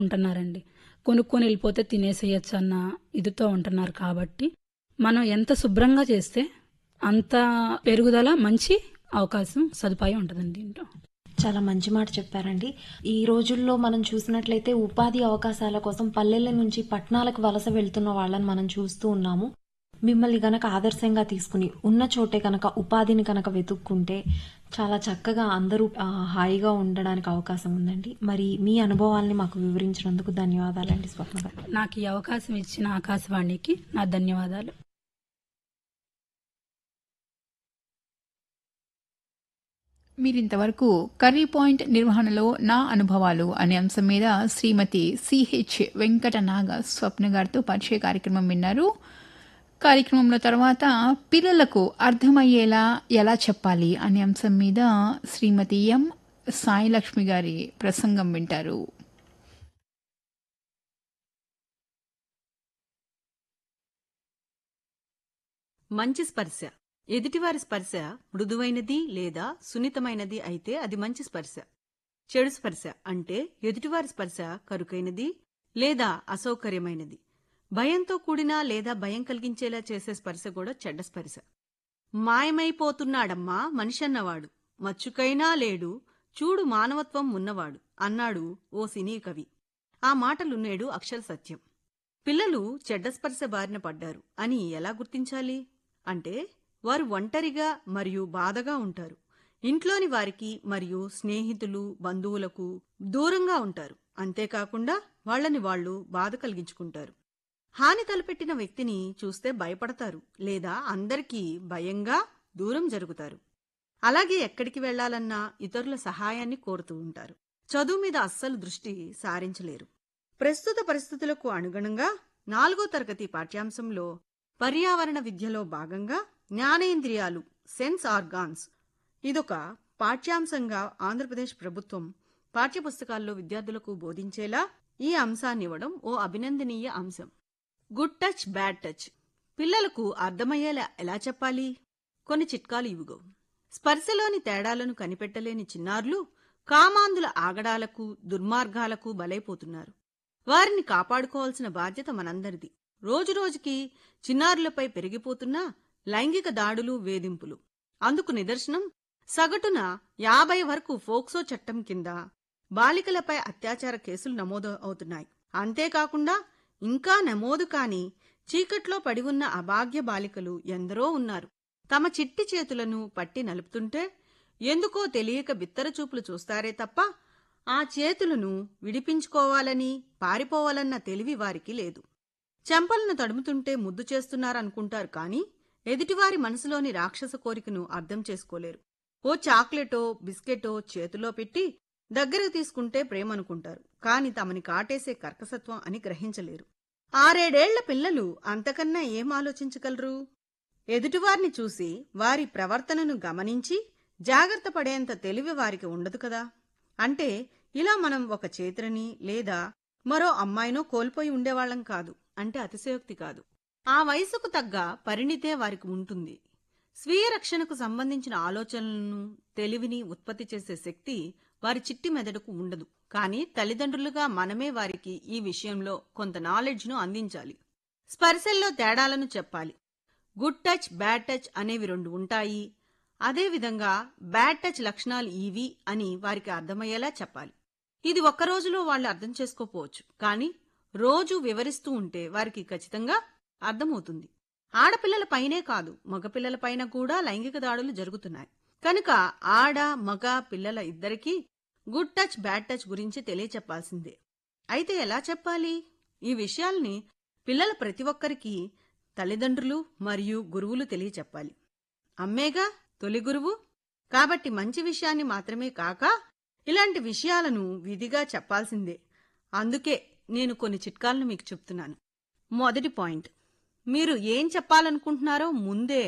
ఉంటున్నారండి కొనుక్కొని వెళ్ళిపోతే తినేసేయచ్చు అన్న ఇదితో ఉంటున్నారు కాబట్టి మనం ఎంత శుభ్రంగా చేస్తే అంత పెరుగుదల మంచి అవకాశం సదుపాయం ఉంటుందండి ఇంట్లో చాలా మంచి మాట చెప్పారండి ఈ రోజుల్లో మనం చూసినట్లయితే ఉపాధి అవకాశాల కోసం పల్లెల నుంచి పట్టణాలకు వలస వెళ్తున్న వాళ్ళని మనం చూస్తూ ఉన్నాము మిమ్మల్ని గనక ఆదర్శంగా తీసుకుని ఉన్న చోటే కనుక ఉపాధిని కనుక వెతుక్కుంటే చాలా చక్కగా అందరూ ఆ, హాయిగా ఉండడానికి అవకాశం ఉందండి మరి మీ అనుభవాల్ని మాకు వివరించినందుకు ధన్యవాదాలండి స్వప్న గారు నాకు ఈ అవకాశం ఇచ్చిన ఆకాశవాణికి నా ధన్యవాదాలు మీరింతవరకు కర్రీ పాయింట్ నిర్వహణలో నా అనుభవాలు అనే అంశం మీద శ్రీమతి సిహెచ్ వెంకటనాగ స్వప్న గారితో పరిచయ కార్యక్రమం విన్నారు కార్యక్రమంలో తర్వాత పిల్లలకు అర్థమయ్యేలా ఎలా చెప్పాలి అనే అంశం మీద శ్రీమతి ఎం సాయిలక్ష్మి గారి ప్రసంగం వింటారు మంచి స్పర్శ ఎదుటివారి స్పర్శ మృదువైనది లేదా సున్నితమైనది అయితే అది మంచి స్పర్శ చెడు స్పర్శ అంటే ఎదుటివారి స్పర్శ కరుకైనది లేదా అసౌకర్యమైనది భయంతో కూడిన లేదా భయం కలిగించేలా చేసే స్పర్శ కూడా చెడ్డ స్పర్శ మాయమైపోతున్నాడమ్మా మనిషన్నవాడు మచ్చుకైనా లేడు చూడు మానవత్వం ఉన్నవాడు అన్నాడు ఓ సినీ కవి ఆ మాటలు నేడు అక్షర సత్యం పిల్లలు చెడ్డ స్పర్శ బారిన పడ్డారు అని ఎలా గుర్తించాలి అంటే వారు ఒంటరిగా మరియు బాధగా ఉంటారు ఇంట్లోని వారికి మరియు స్నేహితులు బంధువులకు దూరంగా ఉంటారు అంతేకాకుండా వాళ్ళని వాళ్ళు బాధ కలిగించుకుంటారు హాని తలపెట్టిన వ్యక్తిని చూస్తే భయపడతారు లేదా అందరికీ భయంగా దూరం జరుగుతారు అలాగే ఎక్కడికి వెళ్లాలన్నా ఇతరుల సహాయాన్ని కోరుతూ ఉంటారు చదువు మీద అస్సలు దృష్టి సారించలేరు ప్రస్తుత పరిస్థితులకు అనుగుణంగా నాలుగో తరగతి పాఠ్యాంశంలో పర్యావరణ విద్యలో భాగంగా జ్ఞానేంద్రియాలు సెన్స్ ఆర్గాన్స్ ఇదొక పాఠ్యాంశంగా ఆంధ్రప్రదేశ్ ప్రభుత్వం పాఠ్యపుస్తకాల్లో విద్యార్థులకు బోధించేలా ఈ అంశాన్ని ఇవ్వడం ఓ అభినందనీయ అంశం గుడ్ టచ్ బ్యాడ్ టచ్ పిల్లలకు అర్థమయ్యేలా ఎలా చెప్పాలి కొన్ని చిట్కాలు ఇవిగో స్పర్శలోని తేడాలను కనిపెట్టలేని చిన్నారులు కామాంధుల ఆగడాలకు దుర్మార్గాలకు బలైపోతున్నారు వారిని కాపాడుకోవాల్సిన బాధ్యత మనందరిది రోజురోజుకి చిన్నారులపై పెరిగిపోతున్న లైంగిక దాడులు వేధింపులు అందుకు నిదర్శనం సగటున యాభై వరకు ఫోక్సో చట్టం కింద బాలికలపై అత్యాచార కేసులు నమోదు అవుతున్నాయి అంతేకాకుండా ఇంకా నమోదు కాని చీకట్లో పడి ఉన్న అభాగ్య బాలికలు ఎందరో ఉన్నారు తమ చిట్టి చేతులను పట్టి నలుపుతుంటే ఎందుకో తెలియక బిత్తరచూపులు చూస్తారే తప్ప ఆ చేతులను విడిపించుకోవాలని పారిపోవాలన్న తెలివి వారికి లేదు చెంపలను తడుముతుంటే ముద్దు చేస్తున్నారనుకుంటారు కానీ ఎదుటివారి మనసులోని రాక్షస కోరికను అర్థం చేసుకోలేరు ఓ చాక్లెటో బిస్కెటో చేతిలో పెట్టి దగ్గరకు తీసుకుంటే ప్రేమనుకుంటారు కాని తమని కాటేసే కర్కసత్వం అని గ్రహించలేరు ఆరేడేళ్ల పిల్లలు అంతకన్నా ఏం ఆలోచించగలరు ఎదుటివారిని చూసి వారి ప్రవర్తనను గమనించి జాగ్రత్త పడేంత తెలివి వారికి ఉండదు కదా అంటే ఇలా మనం ఒక చేతులని లేదా మరో అమ్మాయినో కోల్పోయి ఉండేవాళ్లం కాదు అంటే అతిశయోక్తి కాదు ఆ వయసుకు తగ్గ పరిణితే వారికి ఉంటుంది స్వీయ రక్షణకు సంబంధించిన ఆలోచనలను తెలివిని ఉత్పత్తి చేసే శక్తి వారి చిట్టి మెదడుకు ఉండదు కానీ తల్లిదండ్రులుగా మనమే వారికి ఈ విషయంలో కొంత నాలెడ్జ్ను అందించాలి స్పర్శల్లో తేడాలను చెప్పాలి గుడ్ టచ్ బ్యాడ్ టచ్ అనేవి రెండు ఉంటాయి అదేవిధంగా బ్యాడ్ టచ్ లక్షణాలు ఇవి అని వారికి అర్థమయ్యేలా చెప్పాలి ఇది ఒక్క రోజులో వాళ్ళు అర్థం చేసుకోపోవచ్చు కానీ రోజు వివరిస్తూ ఉంటే వారికి ఖచ్చితంగా అర్థమవుతుంది ఆడపిల్లల పైనే కాదు మగపిల్లల పైన కూడా లైంగిక దాడులు జరుగుతున్నాయి కనుక ఆడ మగ పిల్లల ఇద్దరికీ గుడ్ టచ్ బ్యాడ్ టచ్ గురించి తెలియచెప్పాల్సిందే అయితే ఎలా చెప్పాలి ఈ విషయాల్ని పిల్లల ప్రతి ఒక్కరికి తల్లిదండ్రులు మరియు గురువులు తెలియచెప్పాలి అమ్మేగా తొలి గురువు కాబట్టి మంచి విషయాన్ని మాత్రమే కాక ఇలాంటి విషయాలను విధిగా చెప్పాల్సిందే అందుకే నేను కొన్ని చిట్కాలను మీకు చెప్తున్నాను మొదటి పాయింట్ మీరు ఏం చెప్పాలనుకుంటున్నారో ముందే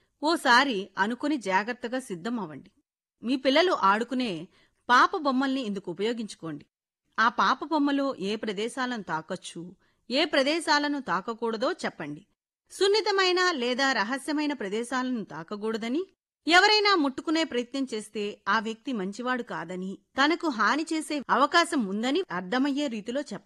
ఓసారి అనుకుని జాగ్రత్తగా సిద్ధం అవ్వండి మీ పిల్లలు ఆడుకునే పాప బొమ్మల్ని ఇందుకు ఉపయోగించుకోండి ఆ పాప బొమ్మలో ఏ ప్రదేశాలను తాకొచ్చు ఏ ప్రదేశాలను తాకకూడదో చెప్పండి సున్నితమైన లేదా రహస్యమైన ప్రదేశాలను తాకకూడదని ఎవరైనా ముట్టుకునే ప్రయత్నం చేస్తే ఆ వ్యక్తి మంచివాడు కాదని తనకు హాని చేసే అవకాశం ఉందని అర్థమయ్యే రీతిలో చెప్పాలి